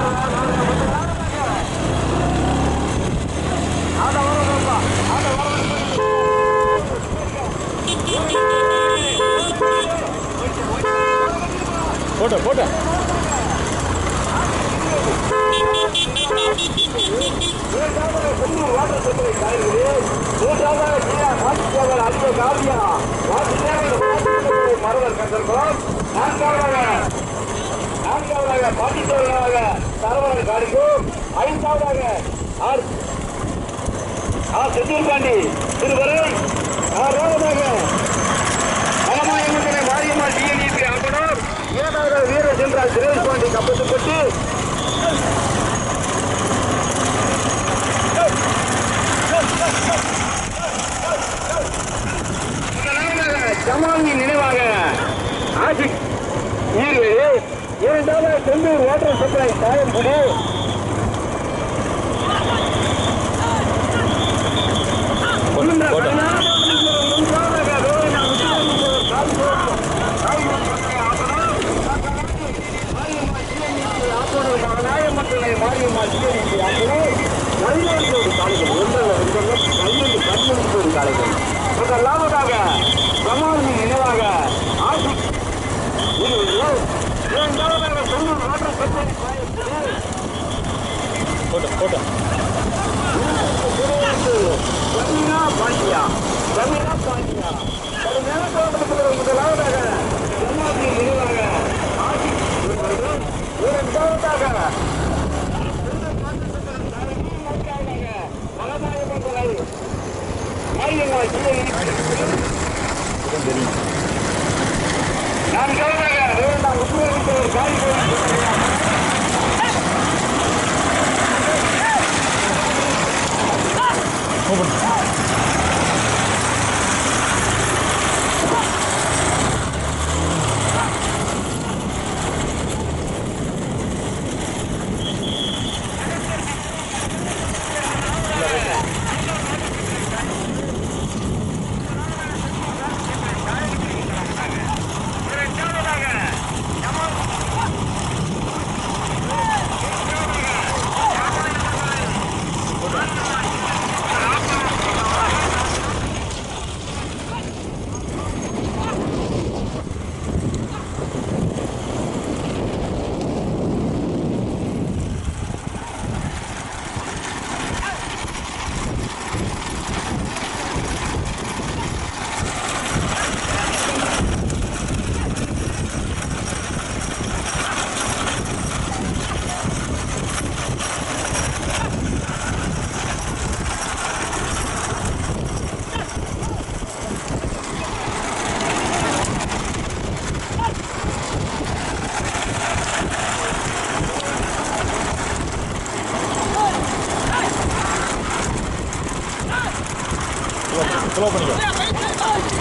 Photo photo Senthurpandi திருவரை ரோகமாக மகமாயமங்கலை மாரியம்மாள் டிஎன்இபி ஆப்பனர் ஏழாவது வீர சென்றால் சுரேஷ் பாண்டி கப்பத்துப்பட்டு ஜமாலின் நினைவாக ஆசிக் ஈர்வேலி இரண்டாவது Senthur water supply Thayangudi photo நினைவாக போட்டோ போட்டோ ரமீனா பாண்டியா ரமீனா பாண்டியா ஒரு நேரத்தில் முதலாவதாக ஜமாதி நினைவாக ஆட்சி இரண்டாவதாக நான் கவனாக நான் உத்தரவிட்டு காய் ஸ்லோ பண்ணிக்கோ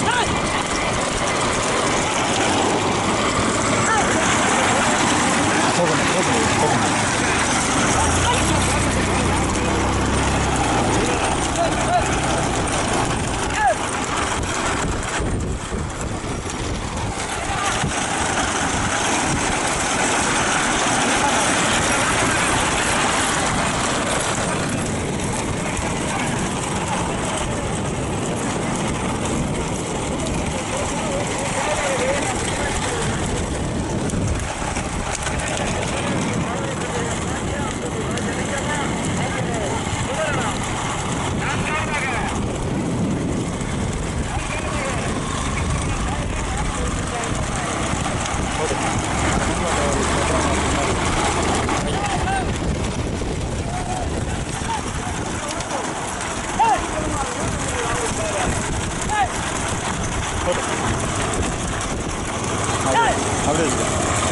அப்படியே இருக்கு.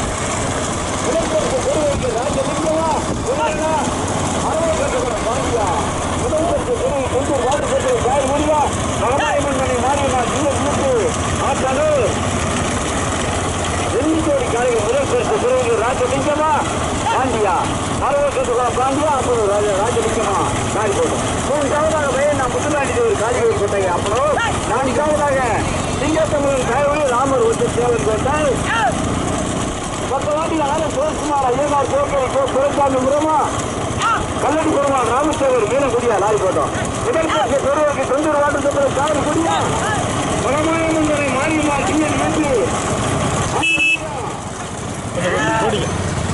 பாண்டியா மரவசத்துக்குள்ள பாண்டியா அப்புறம் ராஜா ராஜலிங்கமா காடி போட்டோம் மூன்றாவதாக பையன் நான் முத்துநாட்டி ஒரு காளிகை போட்டாங்க அப்புறம் நான்காவதாக சிங்கத்தமிழன் காயவழி ராமர் ஒத்து சேவன் போட்டால் பக்கவாட்டி ஆன சிவகுமார் ஐயனார் கோக்கரை கோ குறைச்சாமி முரமா கல்லடி பெருமாள் ராமச்சேவர் மீனகுடியா லாரி போட்டோம் முதல் பரிசு பெறுவதற்கு தொண்ணூறு வாட்டு தொகுதி காவல் குடியா பரமானந்தரை மாரியம்மா டிஎன் நன்றி ஓடிக்க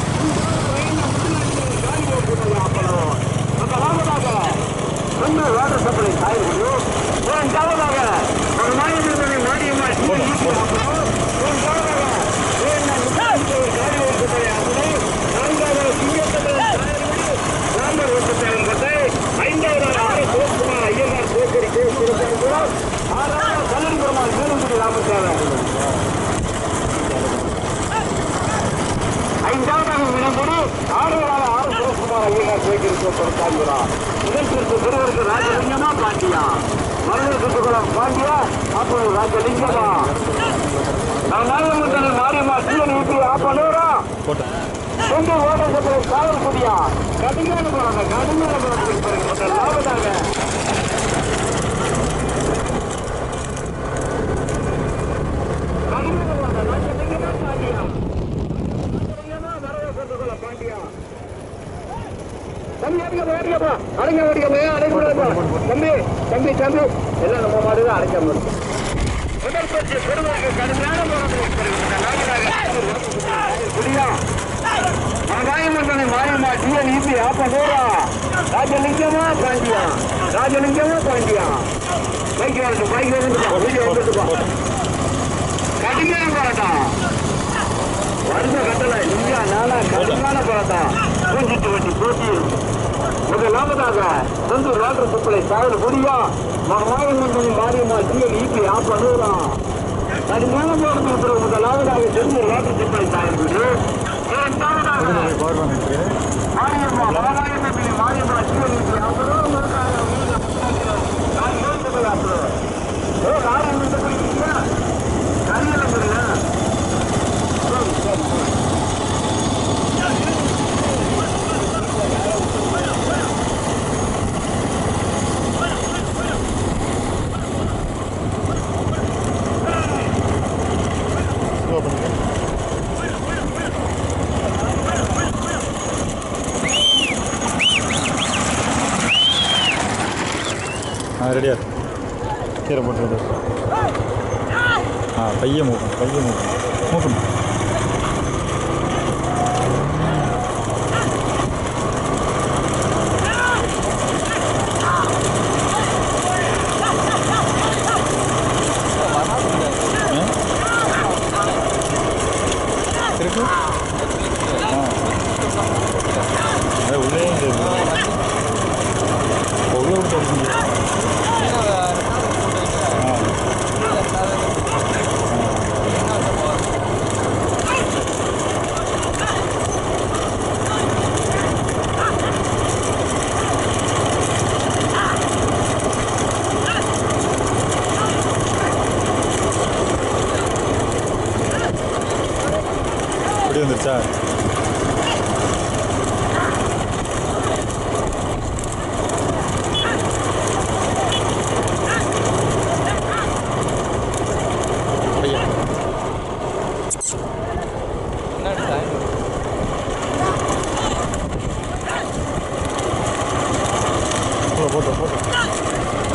ராமசாமி ஐந்தாவது விளம்பரம் ஆறுவராக ஆறு சிவகுமார் ஐயனார் கோயிலுக்கு பொறுத்தாங்கிறார் முதல் பிரிவு பெறுவதற்கு ராஜலிங்கமா பாண்டியா மரண சுற்றுகுளம் பாண்டியா அப்போது ராஜலிங்கமா நான் நாகமுத்தனை மாரியம்மா சீவன் ஊட்டி ஆப்பனூரா போட்டேன் சொந்த ஓட்டத்தை காவல் குடியா கடுமையான போறாங்க கடுமையான போறாங்க லாபதாக கடுமையான போறாங்க ராஜலிங்கமா பாண்டியா தம்பி அடிக்கப்பா அடிக்கப்பா அடைங்க அடிக்கப்பா அடைக்கூடாதுப்பா தம்பி தம்பி தம்பி எல்லாம் நம்ம மாடு தான் அடைக்காம இருக்கு முதல் பரிசு பெறுவதற்கு கடுமையான புரியா மாயமன்றனை மாயமா டிஎன் இபி ஆப்ப நூறா ராஜலிங்கமா பாண்டியா ராஜலிங்கமா பாண்டியா பைக் வரட்டு பைக் வந்து வந்துட்டுப்பா கடுமையான போராட்டம் வருஷ கட்டளை இந்தியா நாளா கடுமையான போராட்டம் பூஞ்சிட்டு வட்டி போட்டி முதலாவதாக சொந்தூர் வாட்டர் சப்ளை சாகர் குடியா மகாயமன்றன் மாரியம்மா டிஎல் இபி ஆப்ப நூறா கடுமையான போராட்டம் பிறகு முதலாவதாக சொந்தூர் வாட்டர் சப்ளை சாகர் குடி இரண்டாவதாக மாரியம்மா மகாயமன்றன் மாரியம்மா டிஎல் இபி ஆப்ப நூறா ஓ நாலு நிமிஷம் போயிருக்கீங்களா கரியல புரியல ஸ்லோ பண்ணிக்க ஆ ரெடியா கீரை போட்டுருது ஆ பையன் மூவ் பண்ணு பையன் மூவ் பண்ணு மூவ் பண்ணு ஆ? இருக்கு ஆ அது உள்ளே இருக்கு உள்ளே விட்டு எடுக்க ஆ இப்படி வந்துருச்சா அப்படியா போட்டு போட்டு போட்டு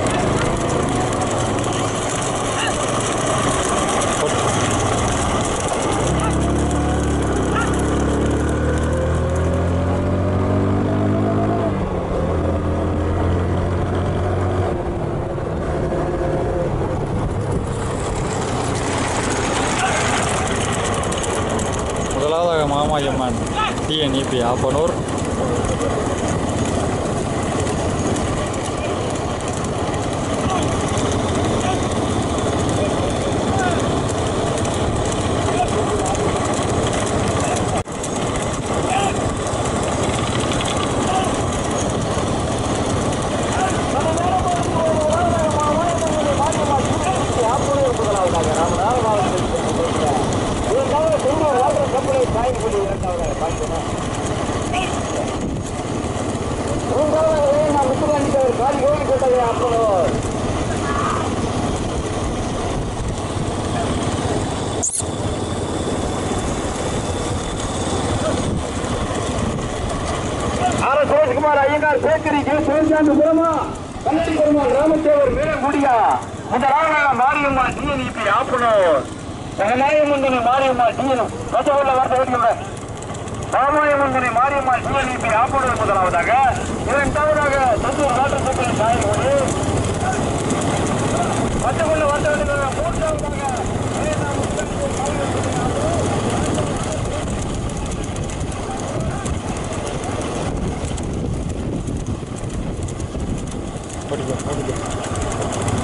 போட்டு முதலாவதாக மாமாயம்மன் டிஎன்இபி ஆப்பனூர் சுரேஷ்குமார் ஐயங்கார் பேக்கரிக்கு சிவசாமி புறமா கல்லடி பெருமாள் ராமதேவர் வீரங்குடியா முதலாவதாக மாரியம்மா டிஎன்இபி ஆப்பனூர் ஜனநாயகமுந்தனி மாரியம்மா டிஎன் பச்சைக்குள்ள வார்த்தை ஓட்டிக்கிறேன் ராமாயமந்தனி மாரியம்மா டிஎன்இபி ஆப்பனூர் முதலாவதாக இரண்டாவதாக சொந்தூர் வாட்டர் சப்ளை சாயல்கோடு பச்சைக்குள்ள வார்த்தை ஓட்டிக்கிறேன் மூன்றாவதாக ஓடிக்கோ ஓடிக்கோ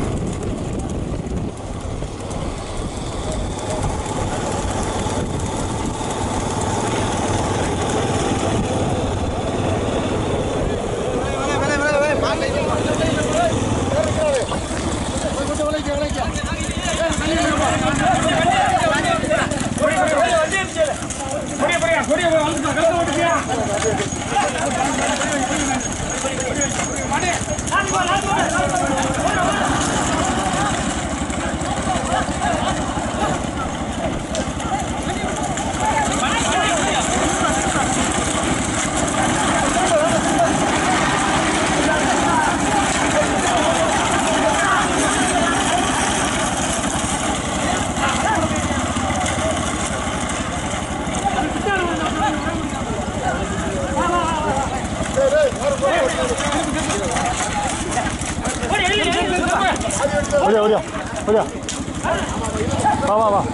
ஓடியா ஓடியா ஓடியா வா வா வா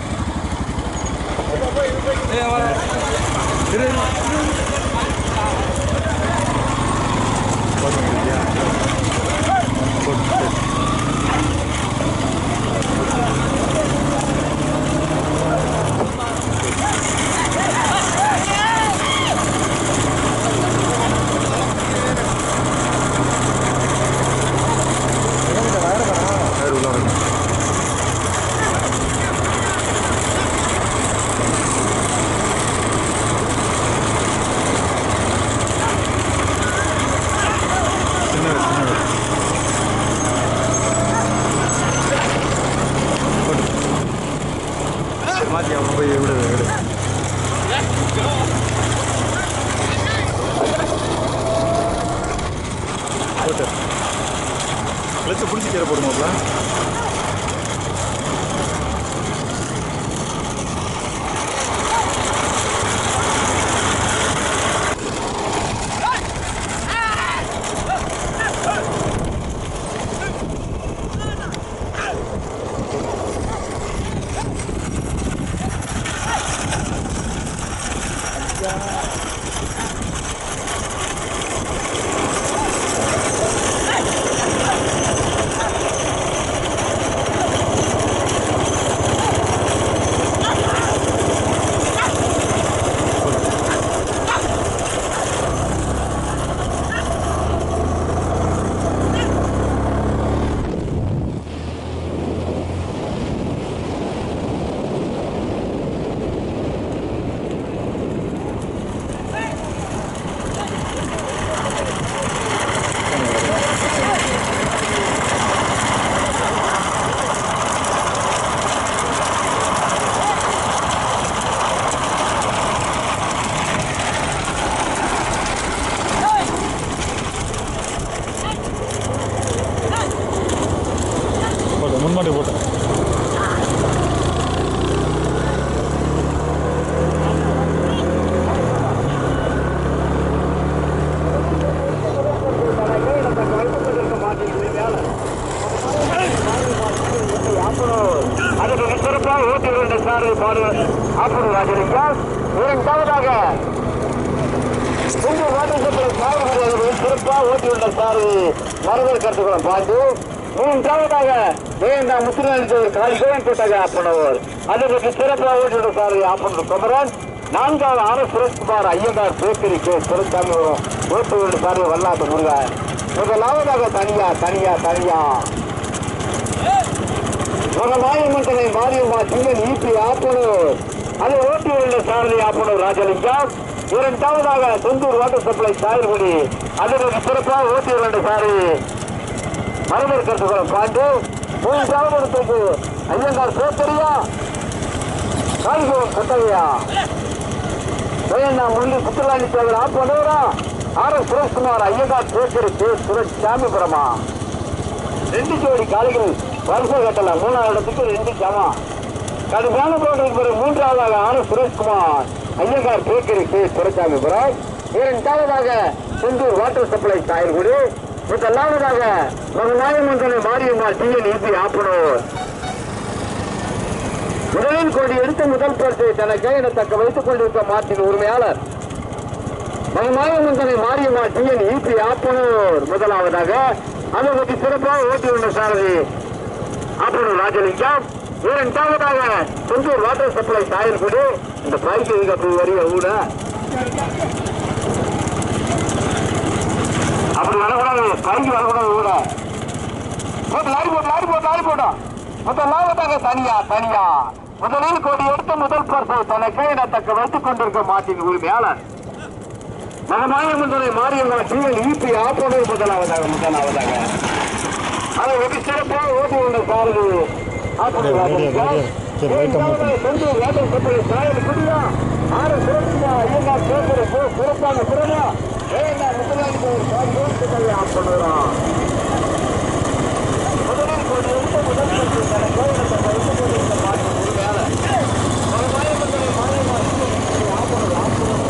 வேறு உள்ள வரணும் சின்னது சின்னது போட்டு மாற்றி அவன் போய் விடு விடு போட்டு கிளச்சை பிடிச்சி கீரை போடுமாப்ல போட்டு முன்னாடி போட்டு அதுக்கு சிறப்பாக ஊட்டி கொண்ட சாரு பாடு ஆப்பூர் ராஜலிங்கா இரண்டாவதாக உங்க வாட்டர் சப்ளை சாகுபடி சிறப்பாக ஊட்டியுள்ள சாரு மரபர் கருத்துக்குளம் பாண்டு மூன்றாவதாக வேண்டாம் முத்துநெல்வேலி காலிகோயம் போட்டாங்க ஆப்பனவர் அதுக்கு சிறப்பாக ஊட்டியுள்ள சாரு ஆப்பனர் குமரன் நான்காவது ஆன சுரேஷ்குமார் ஐயங்கார் பேக்கரிக்கு சிறப்பாக ஊட்டியுள்ள சாரு வல்லாத்த முருகன் முதலாவதாக தனியா தனியா தனியா மகமாயமந்தனை மாரியம்மா சிங்கன் ஈபி ஆப்பனூர் அதை ஓட்டி உள்ள சாரதி ஆப்பனூர் ராஜலிங்கம் இரண்டாவதாக தொந்தூர் வாட்டர் சப்ளை சாயல்குடி அதற்கு சிறப்பாக ஓட்டி உள்ள சாரி மரபர் கருத்துக்குளம் பாண்டு மூன்றாவது இடத்துக்கு ஐயங்கார் பேத்தரியா காலிகுளம் கொட்டையா வேணா முள்ளி புத்துலாண்டி சேகர் ஆப்பனூரா R S Sureshkumar Iyengar bakery K Suresh சாமிபுரமா ரெண்டு ஜோடி காலைகள் வருஷ கட்டல மூணாவது இடத்துக்கு ரெண்டு ஜமா கடுமையான போட்டிக்கு பிறகு மூன்றாவதாக R S Sureshkumar Iyengar bakery K சுரசாமிபுரம் இரண்டாவதாக செந்தூர் வாட்டர் சப்ளை சாயல்குடி முதலாவதாக மகநாயமந்தனை மாரியம்மா டிஎன் இபி ஆப்பனூர் முதலில் கோடி எடுத்த முதல் பரிசை தனக்கு என தக்க வைத்துக் கொண்டிருக்க மாட்டின் உரிமையாளர் மகநாயமந்தனை மாரியம்மா டிஎன் இபி ஆப்பனூர் முதலாவதாக அதை பற்றி சிறப்பாக ஓட்டி வந்த சாரதி ஆப்பனூர் ராஜலிங்கம் இரண்டாவதாக செந்தூர் வாட்டர் சப்ளை சாயல்குடி இந்த பைக்கு இதுக்கு அப்படி வரிய ஊட அப்படி வரக்கூடாது பைக்கு வரக்கூடாது ஊட போட்டு லாரி போட்டு லாரி போட்டு லாரி போட்டோம் முதலாவதாக தனியா தனியா முதலில் கோடி எடுத்த முதல் பரிசை தனக்கு என தக்க வைத்துக் கொண்டிருக்க மாட்டின் உரிமையாளர் மகமாயமுந்தனை மாரியம்மா டிஎல் இபி ஆப்பனூர் முதலாவதாக முதலாவதாக அதை வெகு சிறப்பாக ஓட்டி வந்த சாரதி ஆப்பனூர் ராஜலிங்கம். சரி, right ஆ move பண்ணு. செந்தூர் வேட்டல் கப்பலை சாயல் குடியா ஆறு சிறப்புமா ஐயங்கார் பேசுற சிறப்பான பிறனா ஏன்னா முதலாளி ஆப்பனூரா முதலில் கோடி எடுத்த முதல் பரிசு தனக்கு என தக்க வைத்துக் கொண்டிருக்க மாட்டின் உரிமையாளர் மகமாயமுந்தனை மாரியம்மா டிஎல் இபி ஆப்பனூர் ஆப்பனூர்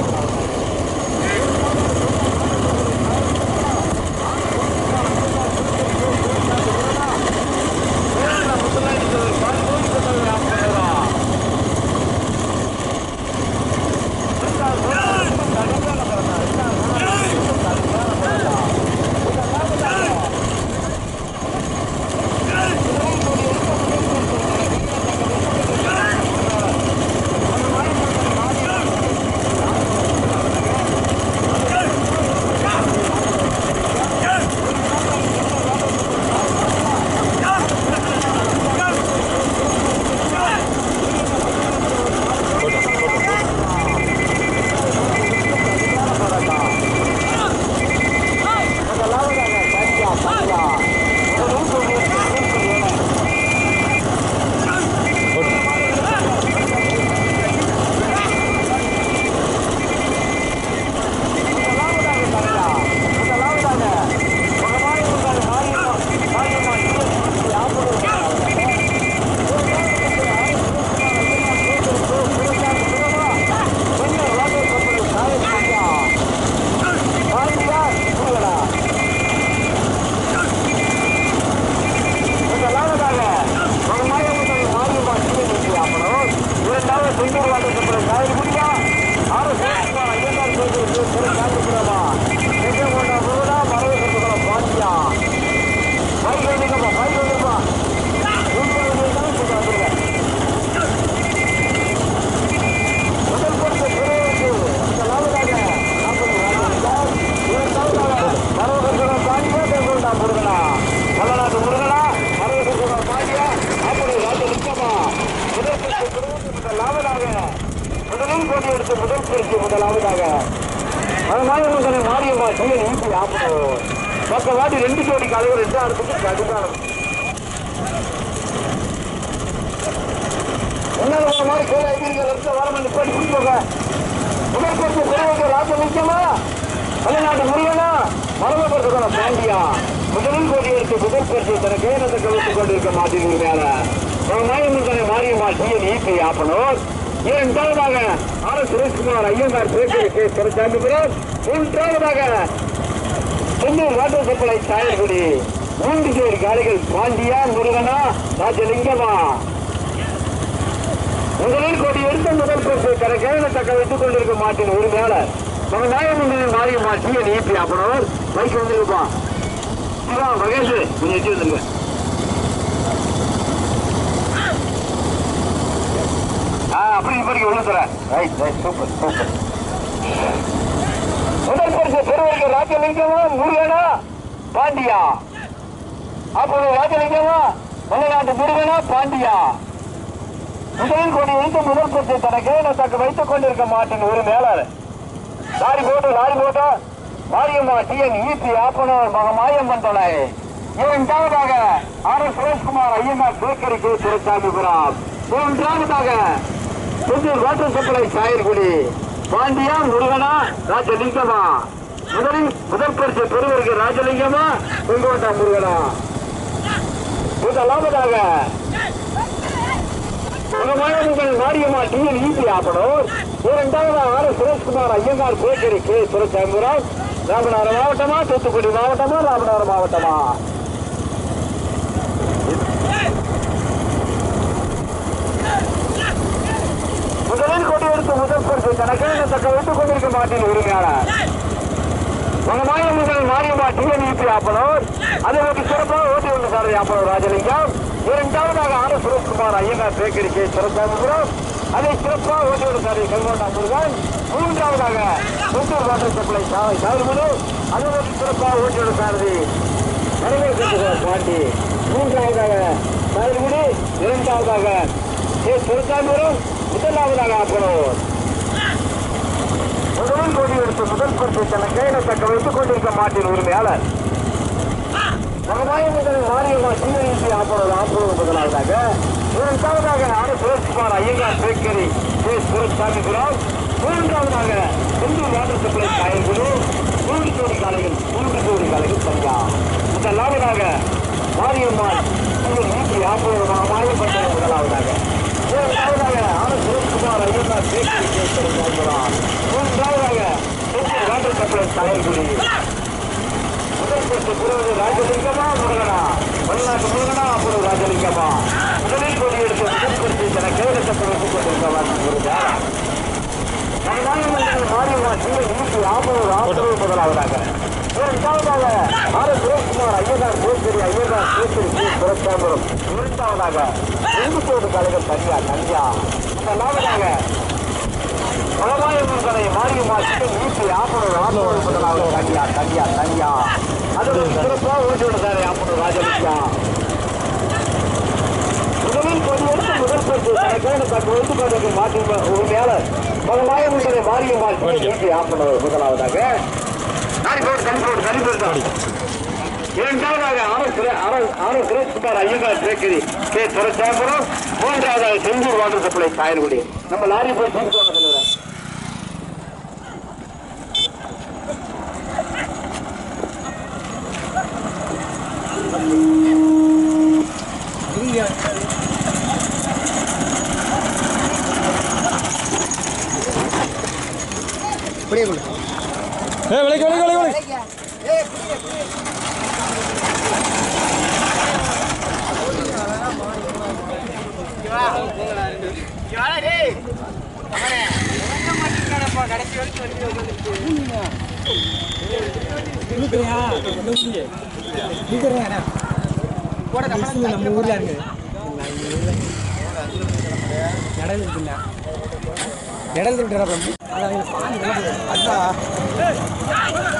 முதலில் போட்டி எடுத்த முதல் பரிசு முதலாவதாக மாயமுந்தனை மாரியம்மா டிஎன் இபி ஆப்பனூர் பக்க வாட்டி ரெண்டு ஜோடி கலைவர் ரெண்டு அடுத்துக்கு கடுக்காரம் முன்னாள் ஒரு மாதிரி கீழே ஐநூறு லட்சம் வரம் நிப்பாடி குடிக்கோங்க முதல் பரிசு பெறுவது ராஜ நிச்சயமா தமிழ்நாட்டு முருகனா மரபப்படுத்தணும் பாண்டியா முதலில் கோடி எடுத்து முதல் பரிசு தனக்கு ஏனத்தை கவித்துக் கொண்டிருக்க மாட்டேங்கிறார மாயமுந்தனை மாரியம்மா டிஎன் இபி ஆப்பனூர் இரண்டாவதாக R S Sureshkumar Iyengar bakery K Sirachamipuram மூன்றாவதாக சென்னூர் வாட்டர் சப்ளை சாயல்குடி மூன்று ஜோடி காலைகள் பாண்டியா முருகனா ராஜலிங்கமா முதலில் கோடி எடுத்த முதல் பரிசு கரகேன தக்க வைத்துக் கொண்டிருக்க மாட்டின் உரிமையாளர் நம்ம நாயமந்திரன் மாரியம்மா டிஎன் இபி அப்பனவர் பைக் வந்துருப்பா சிவா மகேஷ் கொஞ்சம் எட்டி வந்துருங்க ஆ அப்படி இப்படிக்கு உள்ள தரேன் ரைட் ரைட் சூப்பர் சூப்பர் முதல் பரிசு பெறுவதற்கு ராஜலிங்கமா முருகனா பாண்டியா அப்போது ராஜலிங்கமா மலைநாட்டு முருகனா பாண்டியா முதலில் கொடி வைத்து முதல் பரிசு தனக்கு தக்க வைத்துக் கொண்டிருக்க மாட்டின் ஒரு மேலாளர் லாரி போட்டு லாரி போட்டா மாரியம்மா டிஎன் ஈபி ஆப்பனூர் மக மாயம்மன் தொலை இரண்டாவதாக R S Sureshkumar Iyanar bakery K Duraisamipuram மூன்றாவதாக புத்தூர் வாட்டர் சப்ளை சாயல்குடி பாண்டியா முருகனா ராஜலிங்கமா முதலில் முதல் பரிசு பெறுவதற்கு ராஜலிங்கமா வெங்கோட்டா முருகனா முதலாவதாக உங்கள் மாரியம்மா டிஎன் ஈபி ஆப்பனூர் இரண்டாவது R Sureshkumar Iyengar bakery K Sureshkumar Ramanathapuram மாவட்டமா தூத்துக்குடி மாவட்டமா ராமநாதபுரம் மாவட்டமா முதலில் கொண்டு எடுத்த முதல் பரிசு தனக்கு தக்க வைத்துக் கொண்டிருக்கும் மாட்டின் உரிமையாளர் மகமாயமுதல் மாரியம்மா டிஎன்இபி ஆப்பனூர் அதை ஒரு சிறப்பாக ஓட்டி வந்த சாரதி ஆப்பனூர் ராஜலிங்கம் இரண்டாவதாக R Sureshkumar Iyengar bakery K சிறப்பாகுகிறோம் அதை சிறப்பாக ஓட்டி வந்த சாரதி கல்கோட்டா முருகன் மூன்றாவதாக குண்டூர் வாட்டர் சப்ளை சாலை சாகுபடு அதை ஒரு சிறப்பாக ஓட்டி வந்த சாரதி வரவேற்கின்ற பாண்டி மூன்றாவதாக சாகுபடி இரண்டாவதாக கே சிறப்பாகுகிறோம் முதலாவதாக ஆப்பனூர் முதல் கோடி எடுத்த முதல் பரிசு தன்னை கையில தக்க வைத்துக் கொண்டிருக்க மாட்டின் உரிமையாளர் மகமாயமுதல் மாரியம்மா டிஎன்சி ஆப்போது ஆப்போது முதலாவதாக இரண்டாவதாக R Sureshkumar Iyengar bakery K Sureshsamipuram மூன்றாவதாக இந்து வாட்டர் சப்ளை காயல்குழு மூன்று கோடி காலைகள் மூன்று கோடி காலைகள் சரியா முதலாவதாக மாரியம்மாள் டிஎன்சி ஆப்போது மகமாயப்பட்ட முதலாவதாக இரண்டாவதாக R Sureshkumar Iyengar bakery K Sureshsamipuram மூன்றாவதாக இந்து வாட்டர் சப்ளை காயல்குழு முதல் பரிசு பெறுவது ராஜலிங்கமா முருகனா வெளிநாட்டு முருகனா அப்பொழுது ராஜலிங்கமா முதலில் கொடி எடுத்த முதல் பரிசு தன கேரளத்தை வைத்துக் கொண்டிருந்தவர் முருகா மாரியம்மா சிவன் ஈட்டி ஆப்பூர் ஆப்பூர் முதலாவதாக இரண்டாவதாக R Sureshkumar Iyanar bakery Iyanar bakery K Surathapuram இரண்டாவதாக இந்துக்கோடு கழகம் தனியா தனியா முதலாவதாக பலமாயம்மன் கடை மாரியம்மா சிவன் ஈட்டி ஆப்பூர் ஆப்பூர் முதலாவது தனியா தனியா தனியா அதோட சிறப்பாக ஓட்டியோட சாரே ஆப்பூர் ராஜலிங்கா முதலில் கொண்டு எடுத்து முதல் பரிசு தனக்கான தக்க வைத்துக் கொண்டிருக்கும் மாற்றி உரிமையாளர் பலமாயம்மன் கடை மாரியம்மா சிவன் ஈட்டி ஆப்பூர் முதலாவதாக கரிபோடு கரிபோடு கரிபோடு தான் இரண்டாவதாக ஆர் சுரே- R- R Sureshkumar Iyengar bakery K Durasapuram மூன்றாவதாக செந்தூர் வாட்டர் சப்ளை காயல்குடி நம்ம லாரி போய் தீர்த்து வாங்க தலைவரே. ஏ விலைக்கு விலைக்கு விலைக்கு விலைக்கு நம்ம ஊர்ல இருக்கு இடம் இருக்குல்ல இடம் இருக்குடா அதான்